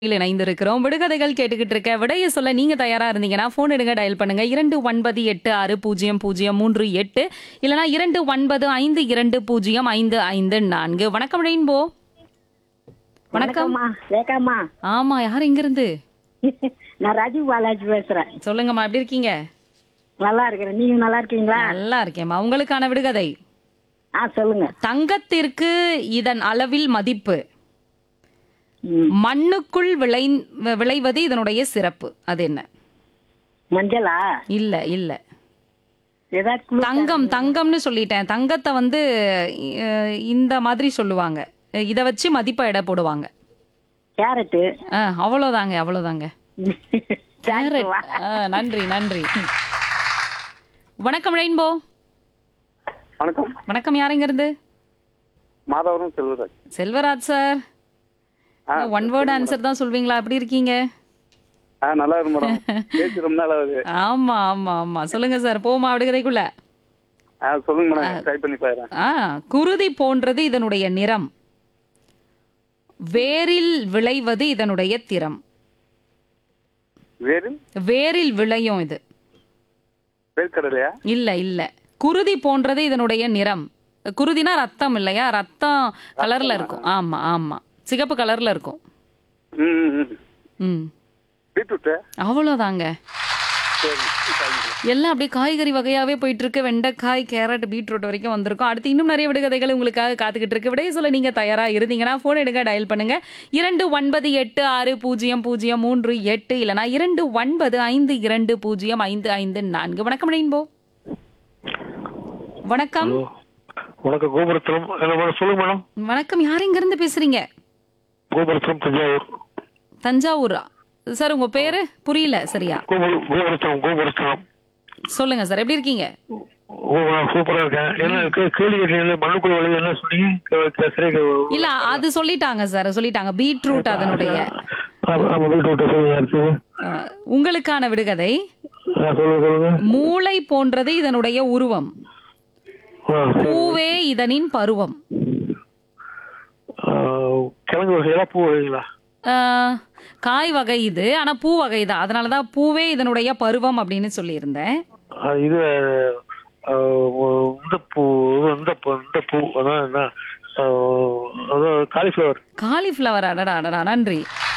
இல் இணைந்திருக்கிறோம் விடுகதைகள் கேட்டுக்கிட்டு இருக்க விடைய சொல்ல நீங்க தயாரா இருந்தீங்கன்னா போன் எடுங்க டயல் பண்ணுங்க இரண்டு ஒன்பது எட்டு ஆறு பூஜ்ஜியம் பூஜ்ஜியம் மூன்று எட்டு இல்லனா இரண்டு ஒன்பது ஐந்து இரண்டு பூஜ்ஜியம் ஐந்து ஐந்து நான்கு வணக்கம் ரெயின்போ வணக்கம் வணக்கம்மா ரேகாம்மா ஆமா யார் எங்க இருந்து நான் ராஜீவ் பாலாஜி பேசுறேன் சொல்லுங்கம்மா எப்படி இருக்கீங்க நல்லா இருக்கிறேன் நீங்க நல்லா இருக்கீங்களா நல்லா இருக்கேம்மா உங்களுக்கான விடுகதை ஆ சொல்லுங்க தங்கத்திற்கு இதன் அளவில் மதிப்பு ம், மண்ணுக்குள் விளை விளைவது இதனுடைய சிறப்பு அது என்ன மஞ்சளா இல்ல இல்ல ஏதாவது clue? தங்கம் தங்கம்னு சொல்லிட்டேன் தங்கத்தை வந்து அஹ், இந்த மாதிரி சொல்லுவாங்க இத வச்சு மதிப்பை எடை போடுவாங்க கேரட்டு அஹ், அவ்வளவுதாங்க அவ்வளவுதாங்க கேரட் அஹ், நன்றி நன்றி வணக்கம் ரெயின்போ வணக்கம் வணக்கம் யாருங்க இருந்து மாதவரம் செல்வராஜ் செல்வராஜ் சார் ஆ, ஒன் வேர்ட் ஆன்சர் தான் சொல்வீங்களா எப்படி இருக்கீங்க ஆ நல்லா இருக்கு மேடம் பேசி ரொம்ப நாள் ஆகுது ஆமா ஆமா ஆமா சொல்லுங்க சார் போமா விடுகதைக்குள்ள ஆ சொல்லுங்க மேடம் ட்ரை பண்ணி பாருறேன் ஆ குருதி போன்றது இதனுடைய நிறம் வேரில் விளைவது இதனுடைய திறம் வேறு வேரில் விளையும் இது வேர்க்கடலையா இல்ல இல்ல குருதி போன்றது இதனுடைய நிறம் குருதினா ரத்தம் இல்லையா ரத்தம் கலர்ல இருக்கும் ஆமா ஆமா சிகப்பு கலர்ல இருக்கும் ம் ம், ம் ம் பீட்ரூட்டு அவ்வளோதாங்க சரி தேங்க்யூ எல்லாம் அப்படியே காய்கறி வகையாவே போயிட்டு இருக்கு வெண்டைக்காய் கேரட் பீட்ரூட் வரைக்கும் வந்திருக்கும் அடுத்து இன்னும் நிறைய விடுகதைகள் உங்களுக்காக காத்துக்கிட்டு இருக்கு விடைய சொல்ல நீங்க தயாரா இருந்தீங்கன்னா போன் எடுங்க டயல் பண்ணுங்க இரண்டு ஒன்பது எட்டு ஆறு பூஜ்ஜியம் பூஜ்ஜியம் மூன்று எட்டு இல்லனா இரண்டு ஒன்பது ஐந்து இரண்டு பூஜ்ஜியம் ஐந்து ஐந்து நான்கு வணக்கம் ரெயின்போ வணக்கம் வணக்கம் கோபுரத்தலம் என்ன மேடம் சொல்லுங்க மேடம் வணக்கம் யார் இங்க இருந்து பேசுறீங்க கோபுரத்தலம் தஞ்சாவூர் தஞ்சாவூரா சார் உங்க பேரு புரியல சரியா கோபுர கோபுரத்தலம் கோபுரத்தலம் சொல்லுங்க சார் எப்படி இருக்கீங்க ஓ நான் சூப்பரா இருக்கேன் என்ன கே- கேள்வி கேட்டீங்க மண்ணுக்குள்ள விளைவு என்ன சொன்னீங்க கே- கே- சரி கே- இல்ல அது சொல்லிட்டாங்க சார் சொல்லிட்டாங்க பீட்ரூட் அதனுடைய ஆமா, ஆமா வீட்டு விட்டு சொல்லுங்க அடுத்தது அஹ், உங்களுக்கான விடுகதை ஆ, சொல்லுங்க சொல்லுங்க மூளை போன்றது இதனுடைய உருவம் ஆ, சரி. பூவே இதனின் பருவம் ஆ, கிழங்கு வகைகளா பூ வகைகளா அஹ், காய் வகை இது ஆனா பூ வகை தான் அதனாலதான் பூவே இதனுடைய பருவம் அப்படின்னு சொல்லியிருந்தேன் ஆ, இது ஆ, இந்த பூ இந்த பூ இந்த பூ அதான் என்ன ஆ, அதான் காலிஃபிளவர் காலிஃப்ளவர் அடடா அடடா நன்றி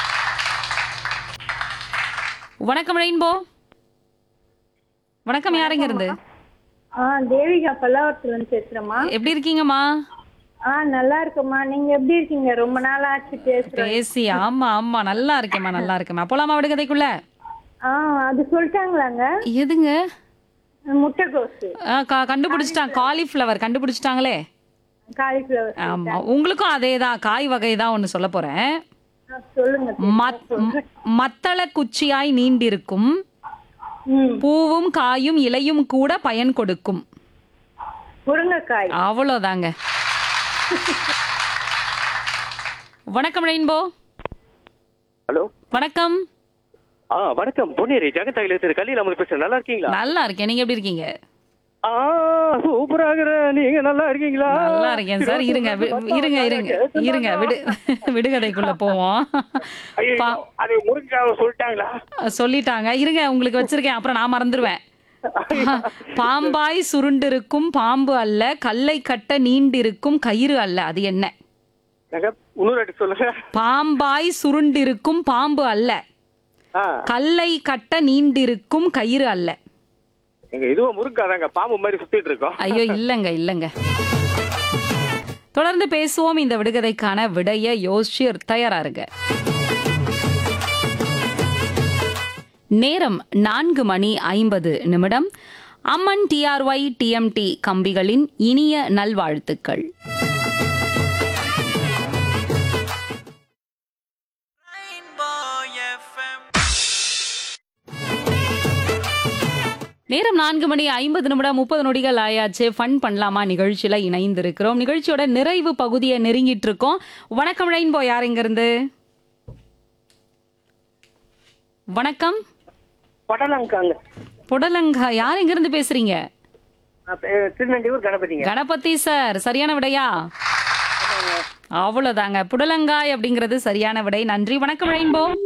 வணக்கம் ரெயின்போ வணக்கம் யாருங்க இருந்து ஆ தேவிகா பல்லாவரத்துல இருந்து பேசுறேம்மா எப்படி இருக்கீங்கம்மா ஆ நல்லா இருக்கேம்மா நீங்க எப்படி இருக்கீங்க ரொம்ப நாள் ஆச்சு பேசுறேன் பேசி ஆமா ஆமா நல்லா இருக்கேம்மா நல்லா இருக்கேம்மா போலாமா விடுகதைக்குள்ள ஆ அது சொல்லிட்டாங்களாங்க எதுங்க முட்டைகோசு ஆ, க- கண்டுபிடிச்சிட்டாங்க காலிஃப்ளவர் கண்டுபிடிச்சிட்டாங்களே காலிஃபிளவர் ஆமா உங்களுக்கும் அதே தான் காய் வகை தான் ஒன்று சொல்ல போறேன் சொல்லுங்க மத்- ம- மத்தள குச்சியாய் நீண்டிருக்கும் ம் பூவும் காயும் இலையும் கூட பயன் கொடுக்கும் முருங்கைக்காய் அவ்வளோதாங்க வணக்கம் ரெயின்போ ஹலோ வணக்கம் ஆ வணக்கம் பொன்னேரி ஜெகத்தாயில திரு கல்லியில் அமர்ந்து பேசுறேன் நல்லா இருக்கீங்களா நல்லா இருக்கேன் நீங்க எப்படி இருக்கீங்க ஆ சூப்பராகிற நீங்க நல்லா இருக்கீங்களா நல்லா இருக்கேன் சார் இருங்க வி- இருங்க இருங்க இருங்க விடு விடுகதைக்குள்ள போவோம் ஐயோ, பா- அது முருங்காவை சொல்லிட்டாங்களா சொல்லிட்டாங்க இருங்க உங்களுக்கு வச்சிருக்கேன் அப்புறம் நான் மறந்துடுவேன் பா- பாம்பாய் சுருண்டிருக்கும் பாம்பு அல்ல கல்லை கட்ட நீண்டிருக்கும் கயிறு அல்ல அது என்ன எங்க இன்னொரு வாட்டி சொல்லுங்க பாம்பாய் சுருண்டிருக்கும் பாம்பு அல்ல ஆ கல்லை கட்ட நீண்டிருக்கும் கயிறு அல்ல எங்க இதுவும் முருங்காதாங்க பாம்பு மாதிரி சுத்திட்டு இருக்கோம் ஐயோ இல்லங்க இல்லங்க தொடர்ந்து பேசுவோம் இந்த விடுகதைக்கான விடைய யோசிச்சு தயாரா இருங்க நேரம் நான்கு மணி ஐம்பது நிமிடம் அம்மன் டிஆர்ஒய் டிஎம்டி கம்பிகளின் இனிய நல்வாழ்த்துக்கள் நேரம் நான்கு மணி ஐம்பது நிமிடம் முப்பது நொடிகள் ஆயாச்சு ஃபன் பண்ணலாமா நிகழ்ச்சியில இணைந்திருக்கிறோம் நிகழ்ச்சியோட நிறைவு பகுதியை நெருங்கிட்டு இருக்கோம் வணக்கம் ரெயின்போ யார் இங்க இருந்து வணக்கம் படலாங்காங்க புடலங்கா யார் இங்க இருந்து பேசுறீங்க திருநெல்வேலூர் கணபதிங்க கணபதி சார் சரியான விடையா அவ்வளவுதாங்க புடலங்காய் அப்படிங்கிறது சரியான விடை நன்றி வணக்கம் ரெயின்போ